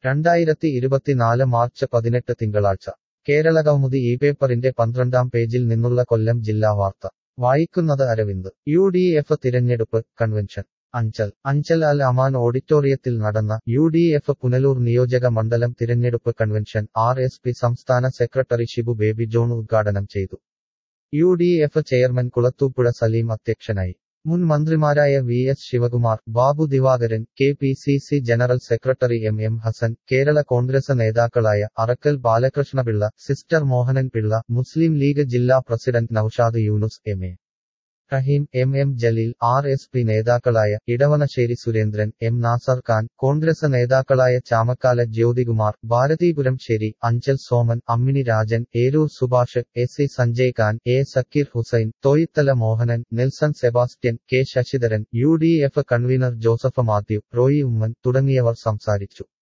രണ്ടായിരത്തി ഇരുപത്തിനാല് മാർച്ച് പതിനെട്ട് തിങ്കളാഴ്ച കേരള കൗമുദി ഈ പേപ്പറിന്റെ പന്ത്രണ്ടാം പേജിൽ നിന്നുള്ള കൊല്ലം ജില്ലാ വാർത്ത വായിക്കുന്നത് അരവിന്ദ് യു ഡി എഫ് തിരഞ്ഞെടുപ്പ് കൺവെൻഷൻ അഞ്ചൽ അഞ്ചൽ അൽ അമാൻ ഓഡിറ്റോറിയത്തിൽ നടന്ന യു ഡി എഫ് പുനലൂർ നിയോജക മണ്ഡലം തിരഞ്ഞെടുപ്പ് കൺവെൻഷൻ ആർ എസ് പി സംസ്ഥാന സെക്രട്ടറി ഷിബു ബേബി ജോൺ ഉദ്ഘാടനം ചെയ്തു U D F chairman Kulathupuzha Saleem അധ്യക്ഷനായി മുൻ മന്ത്രിമാരായ V S Sivakumar Babu Divakaran K P C C general secretary M M Hasan Kerala Congress നേതാക്കളായ അറക്കൽ ബാലകൃഷ്ണപിള്ള സിസ്റ്റർ മോഹനൻ പിള്ള മുസ്ലിം ലീഗ് ജില്ലാ president Naushad Yunus M A Rahim M M Jaleel R S P നേതാക്കളായ ഇടവണശ്ശേരി സുരേന്ദ്രൻ എം നാസർ ഖാൻ കോൺഗ്രസ് നേതാക്കളായ Chamakkala Jyothikumar Bharathipuram Shari Anchal Soman Ammini Rajan Eroor Subhash S C Sanjay Khan A Zakir Hussain Thoyithala Mohanan Nelson Sebastian K Sasidharan U D F convener Joseph Mathew Roy Oommen തുടങ്ങിയവർ സംസാരിച്ചു